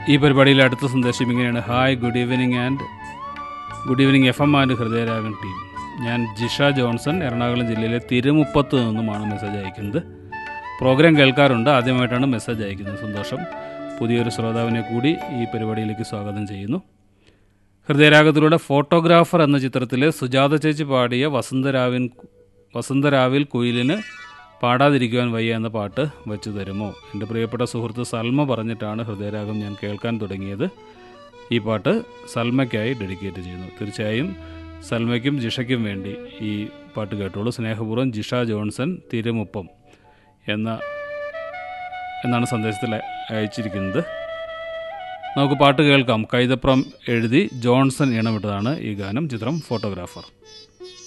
ഈ പരിപാടിയിലെ അടുത്ത സന്ദേശം ഇങ്ങനെയാണ് hi good evening and good evening F M and ഹൃദയരാഗൻ ടീം ഞാൻ ജിഷ ജോൺസൺ എറണാകുളം ജില്ലയിലെ തിരുമുപ്പത്ത് നിന്നുമാണ് മെസ്സേജ് അയക്കുന്നത് പ്രോഗ്രാം കേൾക്കാറുണ്ട് ആദ്യമായിട്ടാണ് മെസ്സേജ് അയക്കുന്നത് സന്തോഷം പുതിയൊരു ശ്രോതാവിനെ കൂടി ഈ പരിപാടിയിലേക്ക് സ്വാഗതം ചെയ്യുന്നു ഹൃദയരാഗത്തിലൂടെ ഫോട്ടോഗ്രാഫർ എന്ന ചിത്രത്തിലെ സുജാത ചേച്ചി പാടിയ വസന്തരാവിൻ വസന്തരാവിൽ കുയിലിന് പാടാതിരിക്കുവാൻ വയ്യ എന്ന പാട്ട് വെച്ചു തരുമോ എൻ്റെ പ്രിയപ്പെട്ട സുഹൃത്ത് സൽമ പറഞ്ഞിട്ടാണ് ഹൃദയരാഗം ഞാൻ കേൾക്കാൻ തുടങ്ങിയത് ഈ പാട്ട് സൽമയ്ക്കായി ഡെഡിക്കേറ്റ് ചെയ്യുന്നു തീർച്ചയായും സൽമയ്ക്കും ജിഷയ്ക്കും വേണ്ടി ഈ പാട്ട് കേട്ടോളൂ സ്നേഹപൂർവ്വം ജിഷ ജോൺസൺ തിരുമുപ്പം എന്ന എന്നാണ് സന്ദേശത്തിൽ അയച്ചിരിക്കുന്നത് നമുക്ക് പാട്ട് കേൾക്കാം കൈതപ്രം എഴുതി ജോൺസൺ ഇണമിട്ടതാണ് ഈ ഗാനം ചിത്രം ഫോട്ടോഗ്രാഫർ